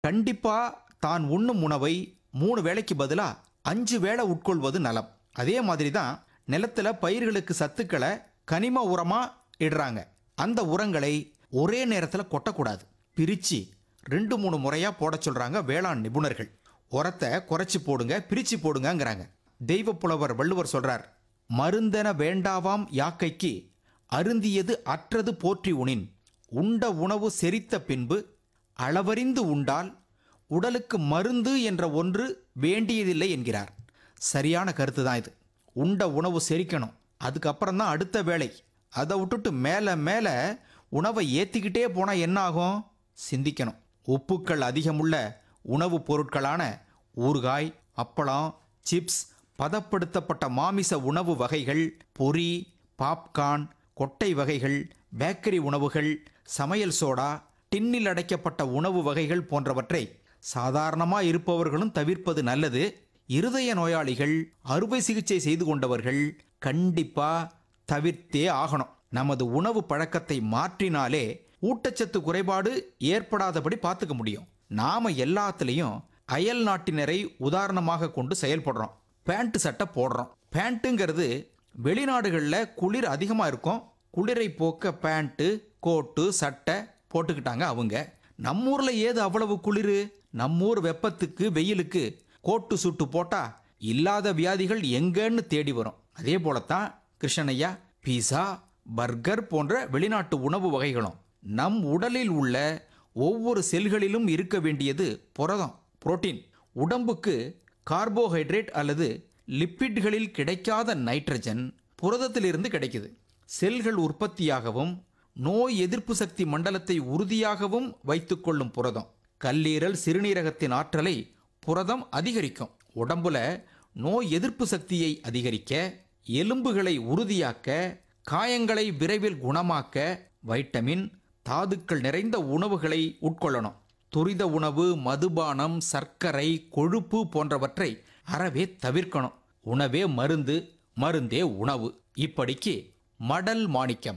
கண்டிப்பா தான் உண்ணும் உணவை மூணு வேளைக்கு பதிலா அஞ்சு வேளை உட்கொள்வது நலம் அதே மாதிரி தான் நிலத்துல பயிர்களுக்கு சத்துக்களை கனிம உரமா இடுறாங்க அந்த உரங்களை ஒரே நேரத்துல கொட்டக்கூடாது பிரிச்சு ரெண்டு மூணு முறையா போட சொல்றாங்க வேளாண் நிபுணர்கள் உரத்தை குறைச்சி போடுங்க பிரிச்சு போடுங்கங்கிறாங்க தெய்வ புலவர் வள்ளுவர் சொல்றார் மருந்தென வேண்டாவாம் யாக்கைக்கு அருந்தியது அற்றது போற்றி உணின் உண்ட உணவு செரித்த பின்பு அளவறிந்து உண்டால் உடலுக்கு மருந்து என்ற ஒன்று வேண்டியதில்லை என்கிறார் சரியான கருத்து தான் இது உண்ட உணவு செரிக்கணும் அதுக்கப்புறம் தான் அடுத்த வேலை அதை விட்டுட்டு மேலே மேலே உணவை ஏற்றிக்கிட்டே போனால் என்ன ஆகும் சிந்திக்கணும் உப்புக்கள் அதிகமுள்ள உணவுப் பொருட்களான ஊறுகாய் அப்பளம் சிப்ஸ் பதப்படுத்தப்பட்ட மாமிச உணவு வகைகள் பொரி பாப்கார்ன் கொட்டை வகைகள் பேக்கரி உணவுகள் சமையல் சோடா டின்னில் அடைக்கப்பட்ட உணவு வகைகள் போன்றவற்றை சாதாரணமாக இருப்பவர்களும் தவிர்ப்பது நல்லது இருதய நோயாளிகள் அறுவை சிகிச்சை செய்து கொண்டவர்கள் கண்டிப்பா தவிர்த்தே ஆகணும் நமது உணவு பழக்கத்தை மாற்றினாலே ஊட்டச்சத்து குறைபாடு ஏற்படாதபடி பார்த்துக்க முடியும் நாம எல்லாத்துலேயும் அயல் நாட்டினரை உதாரணமாக கொண்டு செயல்படுறோம் பேண்ட் சட்டை போடுறோம் பேண்ட்டுங்கிறது வெளிநாடுகளில் குளிர் அதிகமாக இருக்கும் குளிரை போக்க பேண்ட்டு கோட்டு சட்டை போட்டுக்கிட்டாங்க அவங்க நம்ம ஊரில் ஏது அவ்வளவு குளிர் நம்மூர் வெப்பத்துக்கு வெயிலுக்கு கோட்டு சுட்டு போட்டா இல்லாத வியாதிகள் எங்கன்னு தேடி வரும் அதே போலத்தான் கிருஷ்ணனையா பீஸா பர்கர் போன்ற வெளிநாட்டு உணவு வகைகளும் நம் உடலில் உள்ள ஒவ்வொரு செல்களிலும் இருக்க வேண்டியது புரதம் புரோட்டீன் உடம்புக்கு கார்போஹைட்ரேட் அல்லது லிப்பிட்களில் கிடைக்காத நைட்ரஜன் புரதத்திலிருந்து கிடைக்குது செல்கள் உற்பத்தியாகவும் நோய் எதிர்ப்பு சக்தி மண்டலத்தை உறுதியாகவும் வைத்துக்கொள்ளும் புரதம் கல்லீரல் சிறுநீரகத்தின் ஆற்றலை புரதம் அதிகரிக்கும் உடம்புல நோய் எதிர்ப்பு சக்தியை அதிகரிக்க எலும்புகளை உறுதியாக்க காயங்களை விரைவில் குணமாக்க வைட்டமின் தாதுக்கள் நிறைந்த உணவுகளை உட்கொள்ளணும் துரித உணவு மதுபானம் சர்க்கரை கொழுப்பு போன்றவற்றை அறவே தவிர்க்கணும் உணவே மருந்து மருந்தே உணவு இப்படிக்கு மடல் மாணிக்கம்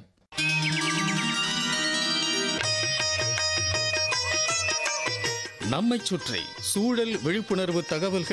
நம்மைச் சுற்றி சூழல் விழிப்புணர்வு தகவல்கள்